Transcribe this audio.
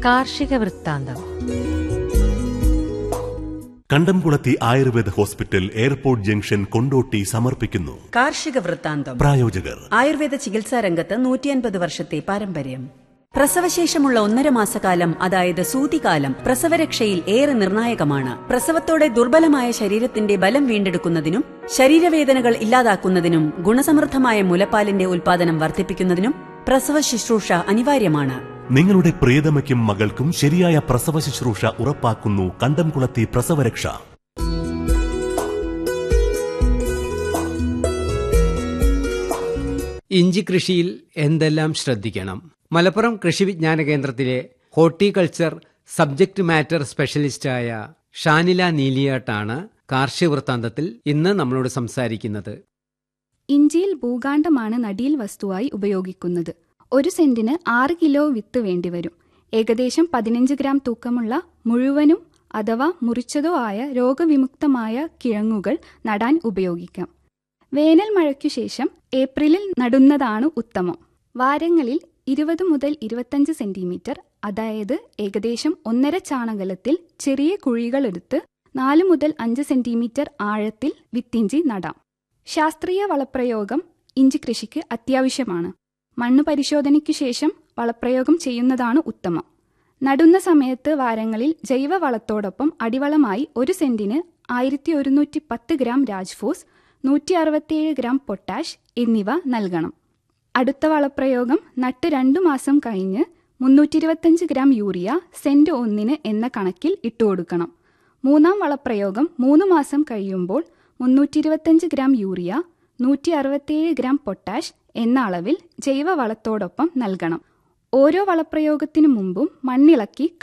കാർഷിക വൃത്താന്തം Kandamkulathi Ayurveda hospital airport junction Kondotty സമർപ്പിക്കുന്നു കാർഷിക വൃത്താന്തം പ്രായോജകർ ആയുർവേദ ചികിത്സാ രംഗത്ത് നൂറ്റിയൻപത് വർഷത്തെ പാരമ്പര്യം പ്രസവശേഷമുള്ള ഒന്നര മാസക്കാലം അതായത് സൂതികാലം പ്രസവരക്ഷയിൽ ഏറെ നിർണായകമാണ് പ്രസവത്തോടെ ദുർബലമായ ശരീരത്തിന്റെ ബലം വീണ്ടെടുക്കുന്നതിനും ശരീരവേദനകൾ ഇല്ലാതാക്കുന്നതിനും ഗുണസമൃദ്ധമായ മുലപ്പാലിന്റെ ഉൽപാദനം വർദ്ധിപ്പിക്കുന്നതിനും പ്രസവ ശുശ്രൂഷ അനിവാര്യമാണ് നിങ്ങളുടെ പ്രിയതമയ്ക്കും മകൾക്കും ശരിയായ പ്രസവ ശുശ്രൂഷ ഉറപ്പാക്കുന്നു കണ്ടംകുളത്തി പ്രസവരക്ഷ ഇഞ്ചി കൃഷിയിൽ എന്തെല്ലാം ശ്രദ്ധിക്കണം മലപ്പുറം കൃഷി വിജ്ഞാന കേന്ദ്രത്തിലെ ഹോർട്ടിക്കൾച്ചർ സബ്ജക്ട് മാറ്റർ സ്പെഷ്യലിസ്റ്റായ ഷാനില നീലിയാട്ടാണ് കാർഷിക വൃത്താന്തത്തിൽ ഇന്ന് നമ്മളോട് സംസാരിക്കുന്നത് ഇഞ്ചിയിൽ ഭൂകാണ്ഡമാണ് നടീൽ വസ്തുവായി ഉപയോഗിക്കുന്നത് ഒരു സെന്റിന് ആറ് കിലോ വിത്ത് വേണ്ടിവരും ഏകദേശം പതിനഞ്ച് ഗ്രാം തൂക്കമുള്ള മുഴുവനും അഥവാ മുറിച്ചതോ ആയ രോഗവിമുക്തമായ കിഴങ്ങുകൾ നടാൻ ഉപയോഗിക്കാം വേനൽ മഴയ്ക്കു ശേഷം ഏപ്രിലിൽ നടുന്നതാണ് ഉത്തമം വാരങ്ങളിൽ ഇരുപത് മുതൽ ഇരുപത്തഞ്ച് സെന്റിമീറ്റർ അതായത് ഏകദേശം ഒന്നര ചാണകലത്തിൽ ചെറിയ കുഴികളെടുത്ത് നാല് മുതൽ അഞ്ച് സെന്റിമീറ്റർ ആഴത്തിൽ വിത്തിഞ്ചി നടാം ശാസ്ത്രീയ വളപ്രയോഗം ഇഞ്ചി കൃഷിക്ക് അത്യാവശ്യമാണ് മണ്ണ് പരിശോധനയ്ക്കു ശേഷം വളപ്രയോഗം ചെയ്യുന്നതാണ് ഉത്തമം നടുന്ന സമയത്ത് വാരങ്ങളിൽ ജൈവ വളത്തോടൊപ്പം അടിവളമായി ഒരു സെന്റിന് ആയിരത്തി ഒരുന്നൂറ്റി പത്ത് ഗ്രാം രാജ്ഫോസ് നൂറ്റി അറുപത്തിയേഴ് ഗ്രാം പൊട്ടാഷ് എന്നിവ നൽകണം അടുത്ത വളപ്രയോഗം നട്ട് രണ്ടു മാസം കഴിഞ്ഞ് മുന്നൂറ്റി ഇരുപത്തഞ്ച് ഗ്രാം യൂറിയ സെന്റ് ഒന്നിന് എന്ന കണക്കിൽ ഇട്ടുകൊടുക്കണം മൂന്നാം വളപ്രയോഗം മൂന്ന് മാസം കഴിയുമ്പോൾ മുന്നൂറ്റി ഇരുപത്തഞ്ച് ഗ്രാം യൂറിയ നൂറ്റി അറുപത്തിയേഴ് ഗ്രാം പൊട്ടാഷ് എന്ന അളവിൽ ജൈവ വളത്തോടൊപ്പം നൽകണം ഓരോ വളപ്രയോഗത്തിനു മുമ്പും മണ്ണിളക്കി